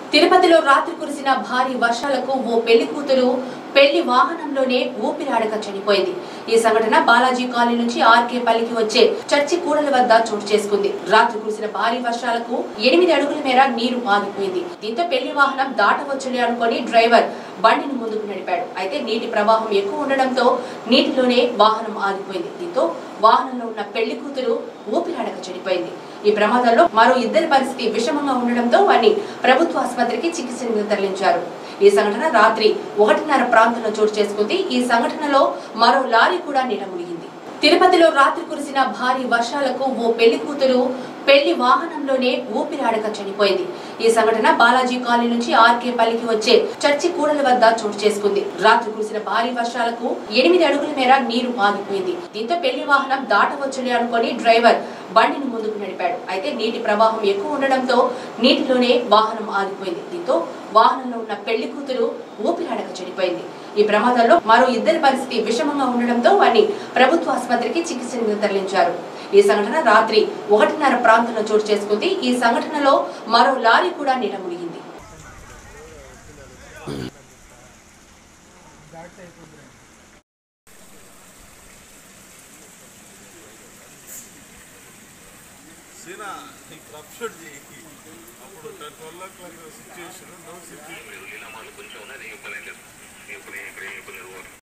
తిరుపతిలో రాత్రి కురిసిన భారీ వర్షాలకు ఓ పెళ్లి కూతురు పెళ్లి వాహనంలోనే ఊపిరాడక చనిపోయింది ఈ సంఘటన బాలాజీ కాలనీ నుంచి ఆర్కే పల్లికి వచ్చే చర్చి కూడల వద్ద చోటు చేసుకుంది రాత్రి కురిసిన భారీ వర్షాలకు ఎనిమిది అడుగుల మేర నీరు ఆగిపోయింది దీంతో పెళ్లి వాహనం దాటవచ్చులే అనుకొని డ్రైవర్ బండిని ముందుకు నడిపాడు అయితే నీటి ప్రవాహం ఎక్కువ ఉండడంతో నీటిలోనే వాహనం ఆగిపోయింది దీంతో వాహనంలో ఉన్న పెళ్లి కూతురు ఊపిరాడక చనిపోయింది ఈ ప్రమాదంలో మరో ఇద్దరి పరిస్థితి విషమంగా ఉండడంతో వారిని ప్రభుత్వ ఆసుపత్రికి చికిత్స నిమిత్తం తరలించారు ఈ సంఘటన రాత్రి ఒకటిన్నర ప్రాంతంలో చోటు చేసుకుంది ఈ సంఘటనలో మరో లారీ కూడా నీట మునిగింది తిరుపతిలో రాత్రి కురిసిన భారీ వర్షాలకు ఓ పెళ్లి కూతురు పెళ్లి వాహనంలోనే ఊపిరాడక చనిపోయింది ఈ సంఘటన బాలాజీ కాలనీ నుంచి ఆర్కే పల్లికి వచ్చే చర్చి కూడల వద్ద చోటు చేసుకుంది రాత్రి కురిసిన భారీ వర్షాలకు ఎనిమిది అడుగుల మేర నీరు ఆగిపోయింది దీంతో పెళ్లి వాహనం దాటవచ్చులే అనుకొని డ్రైవర్ బండిని ముందుకు నడిపాడు అయితే నీటి ప్రవాహం ఎక్కువ ఉండడంతో నీటిలోనే వాహనం ఆగిపోయింది దీంతో వాహనంలో ఉన్న పెళ్లి కూతురు ఊపిరాడక చనిపోయింది ఈ ప్రమాదంలో మరో ఇద్దరి పరిస్థితి విషమంగా ఉండడంతో వారిని ప్రభుత్వ ఆసుపత్రికి చికిత్స నిమిత్తం తరలించారు ఈ సంఘటన రాత్రి ఒకటిన్నర ప్రాంతంలో చోటు చేసుకుంది ఈ సంఘటనలో మరో లారీ కూడా నీట మునిగింది సీనా నీకు రప్షూట్ చేయి అప్పుడు twelve o'clock situation no situation లేదు నీలా కొంచెం ఉన్నది ఇవ్వలేదు ఇప్పుడు ఇక్కడ ఇవ్వలేదు